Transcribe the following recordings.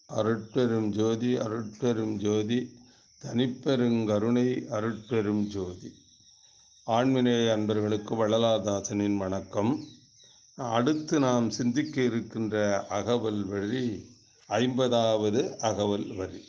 அருட்பெரும் ஜோதி அருட்பெரும் ஜோதி தனிப்பெருங்கருணை அருட்பெரும் ஜோதி ஆண்மினேய அன்பர்களுக்கு வள்ளலாதாசனின் வணக்கம் அடுத்து நாம் சிந்திக்க இருக்கின்ற அகவல் வழி ஐம்பதாவது அகவல் வரி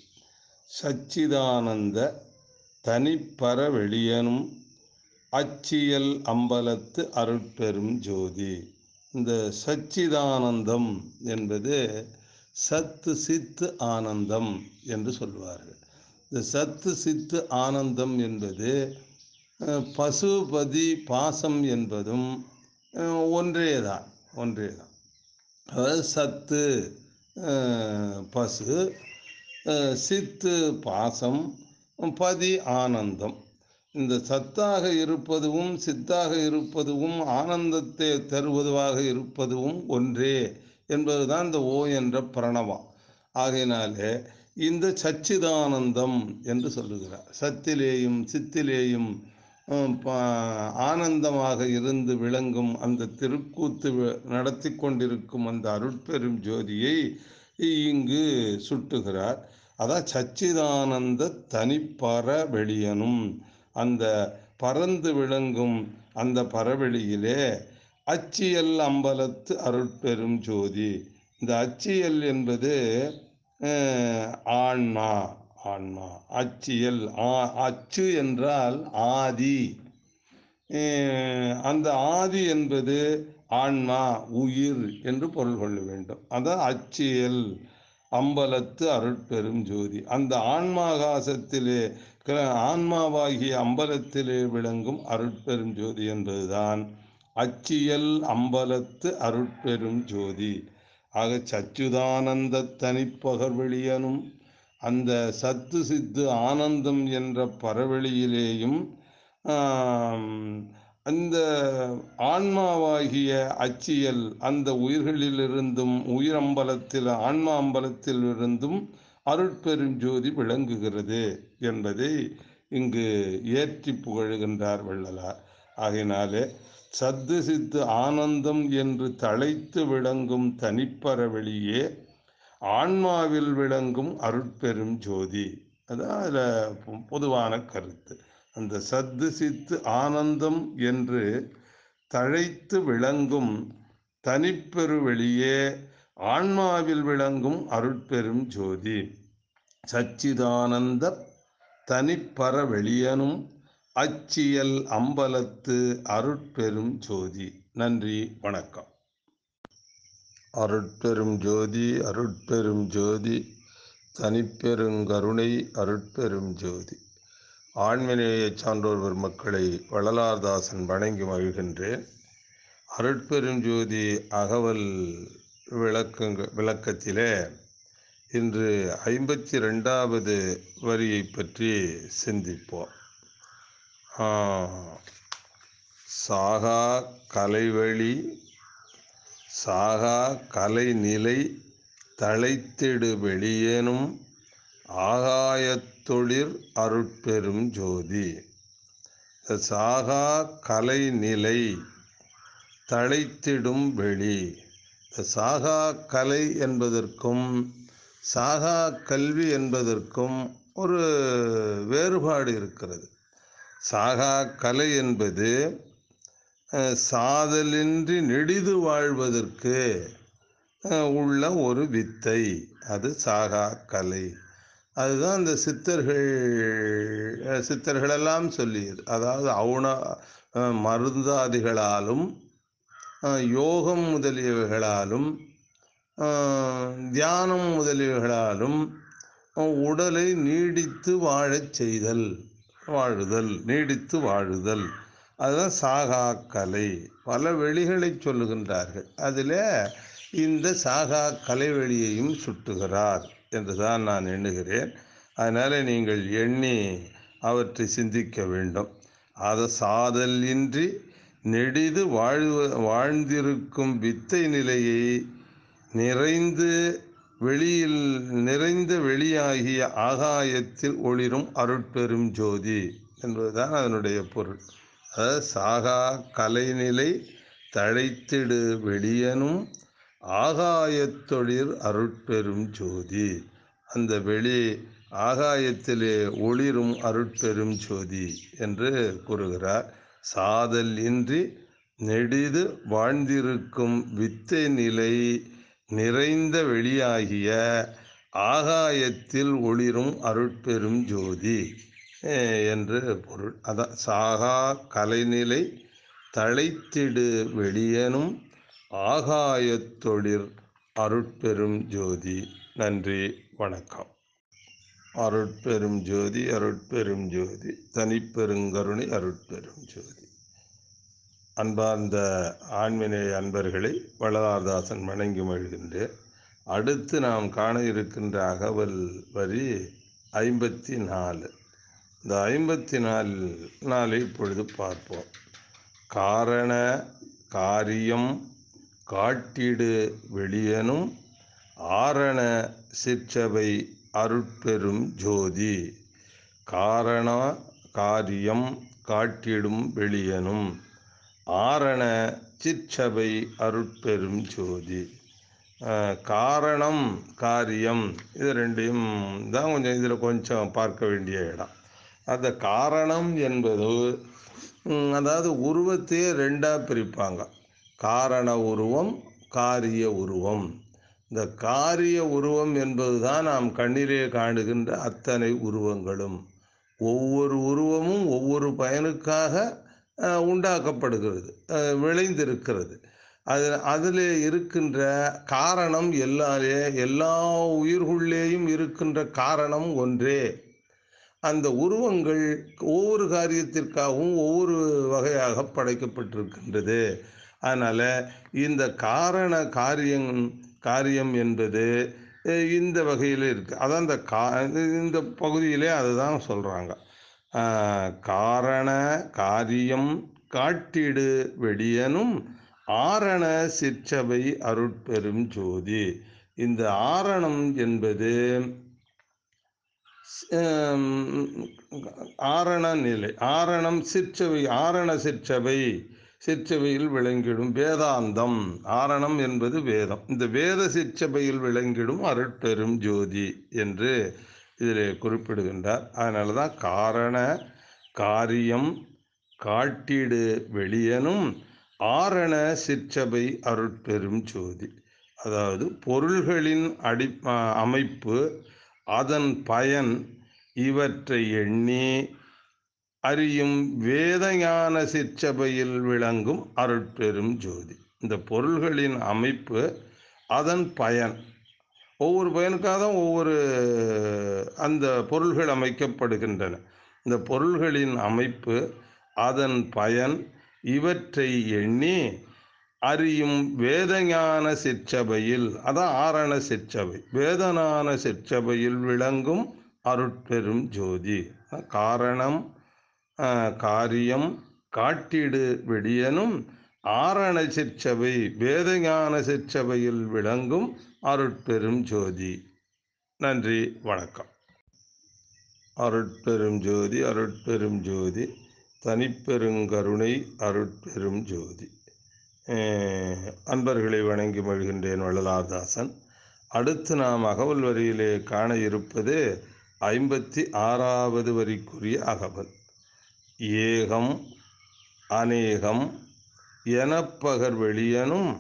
சச்சிதானந்த தனிப்பர வெளியனும் அச்சியல் அம்பலத்து அருட்பெரும் ஜோதி இந்த சச்சிதானந்தம் என்பது சத்து சித்து ஆனந்தம் என்று சொல்வார்கள் இந்த சத்து சித்து ஆனந்தம் என்பது அஹ், பசுபதி பாசம் என்பதும் அஹ், ஒன்றேதான் ஒன்றேதான் அதாவது சத்து அஹ், பசு அஹ், சித்து பாசம் பதி ஆனந்தம் இந்த சத்தாக இருப்பதும் சித்தாக இருப்பதும் ஆனந்தத்தை தருவதுவாக இருப்பதும் ஒன்றே என்பதுதான் இந்த ஓ என்ற பிரணவம் ஆகையினாலே இந்த சச்சிதானந்தம் என்று சொல்லுகிறார் சத்திலேயும் சித்திலேயும் உம், ப- ஆனந்தமாக இருந்து விளங்கும் அந்த திருக்கூத்து வி- நடத்தி கொண்டிருக்கும் அந்த அருட்பெரும் ஜோதியை இங்கு சுட்டுகிறார் அதான் சச்சிதானந்த தனிப்பற வெளியனும் அந்த பறந்து விளங்கும் அந்த பறவெளியிலே அச்சியல் அம்பலத்து அருட்பெரும் ஜோதி இந்த அச்சியல் என்பது அஹ், ஆன்மா ஆன்மா அச்சியல் ஆ- அச்சு என்றால் ஆதி அஹ், அந்த ஆதி என்பது ஆன்மா உயிர் என்று பொருள் கொள்ள வேண்டும் அதான் அச்சியல் அம்பலத்து அருட்பெரும் ஜோதி அந்த ஆன்மாகாசத்திலே க- ஆன்மாவாகிய அம்பலத்திலே விளங்கும் அருட்பெரும் ஜோதி என்பதுதான் அச்சியல் அம்பலத்து அருட்பெரும் ஜோதி ஆக சச்சுதானந்த தனிப்பகர்வெளியனும் அந்த சத்து சித்து ஆனந்தம் என்ற பரவெளியிலேயும் ஆம், அந்த ஆன்மாவாகிய அச்சியல் அந்த உயிர்களிலிருந்தும் உயிரம்பலத்தில் ஆன்மா அம்பலத்தில் இருந்தும் அருட்பெரும் ஜோதி விளங்குகிறது என்பதை இங்கு ஏற்றி புகழுகின்றார் வள்ளலார் ஆகையினாலே சத்து சித்து ஆனந்தம் என்று தழைத்து விளங்கும் தனிப்பற வெளியே ஆன்மாவில் விளங்கும் அருட்பெரும் ஜோதி அதான் அதில் பொதுவான கருத்து அந்த சத்து சித்து ஆனந்தம் என்று தழைத்து விளங்கும் தனிப்பெரு வெளியே ஆன்மாவில் விளங்கும் அருட்பெரும் ஜோதி சச்சிதானந்த தனிப்பற வெளியனும் அச்சியல் அம்பலத்து அருட்பெரும் ஜோதி நன்றி வணக்கம் அருட்பெரும் ஜோதி அருட்பெரும் ஜோதி தனிப்பெருங்கருணை அருட்பெரும் ஜோதி ஆண்மநேய சான்றோர் பெருமக்களை வள்ளலார்தாசன் வணங்கி மகிழ்கின்றேன் அருட்பெரும் ஜோதி அகவல் விளக்கங்க விளக்கத்திலே இன்று ஐம்பத்தி ரெண்டாவது வரியை பற்றி சிந்திப்போம் ஆ, சாகா கலைவழி சாகா கலைநிலை தழைத்திடு வெளியேனும் ஆகாயத்தொழிற் அருட்பெரும் ஜோதி இந்த சாகா கலைநிலை தழைத்திடும் வெளி இந்த சாகா கலை என்பதற்கும் சாகா கல்வி என்பதற்கும் ஒரு வேறுபாடு இருக்கிறது சாகா கலை என்பது அஹ், சாதலின்றி நெடிது வாழ்வதற்கு அஹ், உள்ள ஒரு வித்தை அது சாகா கலை அதுதான் இந்த சித்தர்கள் அஹ், சித்தர்களெல்லாம் சொல்லியது அதாவது அவுண அஹ், மருந்தாதிகளாலும் அஹ், யோகம் முதலியவைகளாலும் அஹ், தியானம் முதலியவைகளாலும் அஹ், உடலை நீடித்து வாழச் செய்தல் வாழுதல் நீடித்து வாழுதல் அதுதான் சாகா கலை பல வெளிகளை சொல்லுகின்றார்கள் அதில் இந்த சாகா கலை வெளியையும் சுட்டுகிறார் என்று தான் நான் எண்ணுகிறேன் அதனால் நீங்கள் எண்ணி அவற்றை சிந்திக்க வேண்டும் அது சாதல் இன்றி நெடிது வாழ்வ வாழ்ந்திருக்கும் வித்தை நிலையை நிறைந்து வெளியில் நிறைந்த வெளியாகிய ஆகாயத்தில் ஒளிரும் அருட்பெரும் ஜோதி என்பதுதான் அதனுடைய பொருள் அதாவது சாகா கலைநிலை தழைத்திடு வெளியனும் ஆகாயத்தொழிர் அருட்பெரும் ஜோதி அந்த வெளி ஆகாயத்திலே ஒளிரும் அருட்பெரும் ஜோதி என்று கூறுகிறார் சாதல் இன்றி நெடிது வாழ்ந்திருக்கும் வித்தை நிலை நிறைந்த வெளியாகிய ஆகாயத்தில் ஒளிரும் அருட்பெரும் ஜோதி அஹ், என்று பொருள் அதான் சாகா கலைநிலை தழைத்திடு வெளியனும் ஆகாயத்தொழிர் அருட்பெரும் ஜோதி நன்றி வணக்கம் அருட்பெரும் ஜோதி அருட்பெரும் ஜோதி தனிப்பெருங்கருணை அருட்பெரும் ஜோதி அன்பார்ந்த ஆண்மினை அன்பர்களை வள்ளலார்தாசன் வணங்கி மகிழ்கின்றேன் அடுத்து நாம் காண இருக்கின்ற அகவல் வரி ஐம்பத்தி நாலு இந்த ஐம்பத்தி நாலு நாளை இப்பொழுது பார்ப்போம் காரண காரியம் காட்டிடு வெளியனும் ஆரண சிற்றவை அருட்பெரும் ஜோதி காரண காரியம் காட்டிடும் வெளியனும் ஆரண சிற்றவை அருட்பெரும் ஜோதி அஹ், காரணம் காரியம் இது ரெண்டையும் தான் கொஞ்சம் இதில் கொஞ்சம் பார்க்க வேண்டிய இடம் அந்த காரணம் என்பது ம், அதாவது உருவத்தையே ரெண்டாக பிரிப்பாங்க காரண உருவம் காரிய உருவம் இந்த காரிய உருவம் என்பதுதான் நாம் கண்ணிலே காணுகின்ற அத்தனை உருவங்களும் ஒவ்வொரு உருவமும் ஒவ்வொரு பயனுக்காக அஹ், உண்டாக்கப்படுகிறது அஹ், விளைந்திருக்கிறது அது அதில் இருக்கின்ற காரணம் எல்லாரே எல்லா உயிர்களுள்ளேயும் இருக்கின்ற காரணம் ஒன்றே அந்த உருவங்கள் ஒவ்வொரு காரியத்திற்காகவும் ஒவ்வொரு வகையாக படைக்கப்பட்டிருக்கின்றது அதனால் இந்த காரண காரியம் காரியம் என்பது அஹ், இந்த வகையில் இருக்குது அதான் இந்த கா இந்த பகுதியிலே அதுதான் சொல்கிறாங்க காரண காரியம் காட்டிடு வெடியனும் ஆரண சிற்றவை அருட்பெரும் ஜோதி இந்த ஆரணம் என்பது ஹம், ஆரண நிலை ஆரணம் சிற்றவை ஆரண சிற்றவை சிற்றவையில் விளங்கிடும் வேதாந்தம் ஆரணம் என்பது வேதம் இந்த வேத சிற்றவையில் விளங்கிடும் அருட்பெரும் ஜோதி என்று இதில் குறிப்பிடுகின்றார் அதனால தான் காரண காரியம் காட்டிடு வெளியனும் ஆரண சிற்றவை அருட்பெரும் ஜோதி அதாவது பொருள்களின் அடி அ- அமைப்பு அதன் பயன் இவற்றை எண்ணி அறியும் வேதஞான சிற்றபையில் விளங்கும் அருட்பெரும் ஜோதி இந்த பொருள்களின் அமைப்பு அதன் பயன் ஒவ்வொரு பயனுக்காக தான் ஒவ்வொரு அந்த பொருள்கள் அமைக்கப்படுகின்றன இந்த பொருள்களின் அமைப்பு அதன் பயன் இவற்றை எண்ணி அறியும் வேதஞான சிற்றபையில் அதான் ஆரண சிற்றபை வேதஞான சிற்றபையில் விளங்கும் அருட்பெரும் ஜோதி காரணம் ஆஹ், காரியம் காட்டிடு வெடியனும் ஆரண சிற்றபை வேதஞான சிற்றபையில் விளங்கும் அருட்பெரும் ஜோதி நன்றி வணக்கம் அருட்பெரும் ஜோதி அருட்பெரும் ஜோதி தனிப்பெருங்கருணை அருட்பெரும் ஜோதி அஹ், அன்பர்களை வணங்கி மகிழ்கின்றேன் வள்ளலார்தாசன் அடுத்து நாம் அகவல் வரியிலே காண இருப்பது ஐம்பத்தி ஆறாவது வரிக்குரிய அகவல் ஏகம் அநேகம் எனப்பகர் வெளியனும்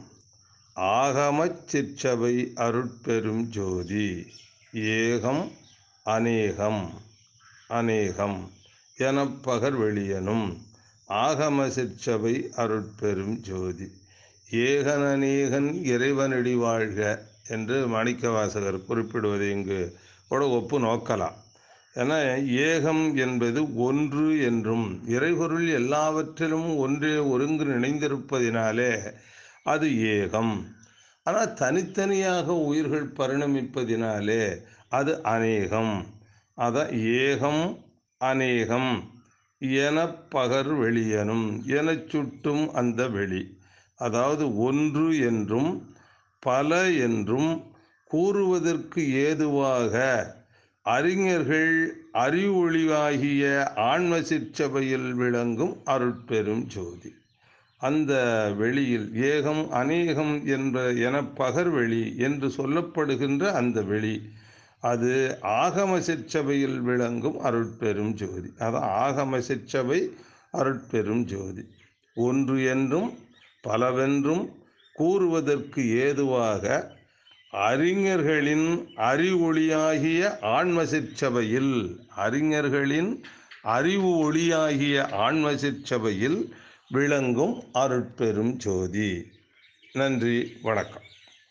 ஆகமச் சிற்றவை அருட்பெரும் ஜோதி ஏகம் அநேகம் அநேகம் எனப்பகர் வெளியனும் ஆகம சிற்றவை அருட்பெரும் ஜோதி ஏகனநேகன் இறைவனடி வாழ்க என்று மாணிக்கவாசகர் குறிப்பிடுவதை இங்கு கூட ஒப்பு நோக்கலாம் ஏன்னா ஏகம் என்பது ஒன்று என்றும் இறைபொருள் எல்லாவற்றிலும் ஒன்றே ஒருங்கு இணைந்திருப்பதினாலே அது ஏகம் ஆனால் தனித்தனியாக உயிர்கள் பரிணமிப்பதினாலே அது அநேகம் அதான் ஏகம் அநேகம் என பகர் வெளியனும் எனச் சுட்டும் அந்த வெளி அதாவது ஒன்று என்றும் பல என்றும் கூறுவதற்கு ஏதுவாக அறிஞர்கள் அறிவொளிவாகிய ஆன்ம சிற்றபையில் விளங்கும் அருட்பெரும் ஜோதி அந்த வெளியில் ஏகம் அநேகம் என்ற என பகர்வெளி என்று சொல்லப்படுகின்ற அந்த வெளி அது ஆகம சிற்சபையில் விளங்கும் அருட்பெரும் ஜோதி அதான் ஆகம சிற்சபை அருட்பெரும் ஜோதி ஒன்று என்றும் பலவென்றும் கூறுவதற்கு ஏதுவாக அறிஞர்களின் அறிவொளியாகிய ஆன்ம சிற்சபையில் அறிஞர்களின் அறிவு ஒளியாகிய ஆன்ம சிற்சபையில் விளங்கும் அருட்பெரும் ஜோதி நன்றி வணக்கம்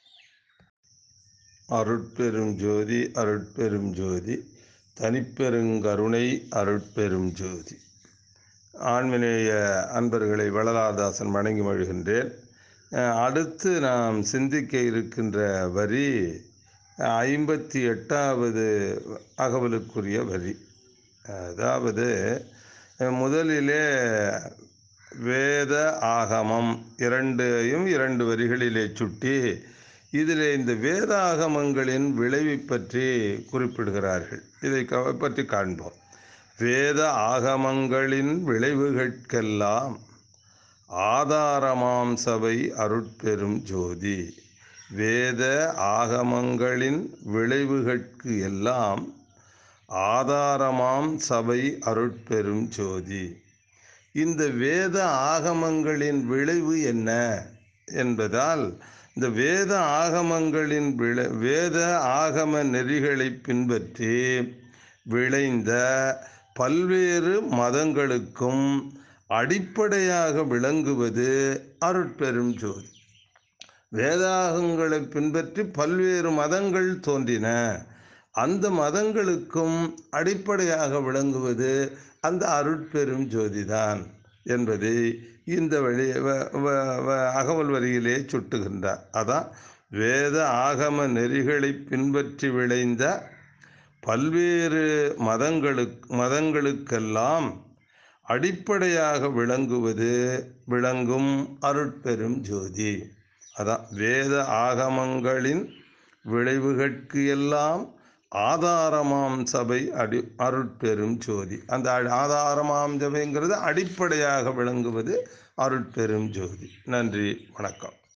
அருட்பெரும் ஜோதி அருட்பெரும் ஜோதி தனிப்பெருங்கருணை அருட்பெரும் ஜோதி ஆண்மநேய அன்பர்களை வளலாதாசன் வணங்கி மொழிகின்றேன் அஹ் அடுத்து நாம் சிந்திக்க இருக்கின்ற வரி ஐம்பத்தி எட்டாவது அகவலுக்குரிய வரி அதாவது அஹ் முதலிலே வேத ஆகமம் இரண்டையும் இரண்டு வரிகளிலே சுட்டி இதில் இந்த வேதாகமங்களின் விளைவை பற்றி குறிப்பிடுகிறார்கள் இதை க- பற்றி காண்போம் வேத ஆகமங்களின் விளைவுகட்கெல்லாம் ஆதாரமாம் சபை அருட்பெரும் ஜோதி வேத ஆகமங்களின் விளைவுகட்கு எல்லாம் ஆதாரமாம் சபை அருட்பெரும் ஜோதி இந்த வேத ஆகமங்களின் விளைவு என்ன என்பதால் இந்த வேத ஆகமங்களின் விளை வேத ஆகம நெறிகளை பின்பற்றி விளைந்த பல்வேறு மதங்களுக்கும் அடிப்படையாக விளங்குவது அருட்பெரும் ஜோதி வேதாகங்களை பின்பற்றி பல்வேறு மதங்கள் தோன்றின அந்த மதங்களுக்கும் அடிப்படையாக விளங்குவது அந்த அருட்பெரும் ஜோதிதான் என்பதை இந்த வழி வ- வ- வ- அகவல் வரியிலே சுட்டுகின்றார் அதான் வேத ஆகம நெறிகளை பின்பற்றி விளைந்த பல்வேறு மதங்களுக்கு மதங்களுக்கெல்லாம் அடிப்படையாக விளங்குவது விளங்கும் அருட்பெரும் ஜோதி அதான் வேத ஆகமங்களின் விளைவுகட்கு எல்லாம் ஆதாரமாம் சபை அடி அருட்பெரும் ஜோதி அந்த அ- ஆதாரமாம் சபைங்கிறது அடிப்படையாக விளங்குவது அருட்பெரும் ஜோதி நன்றி வணக்கம்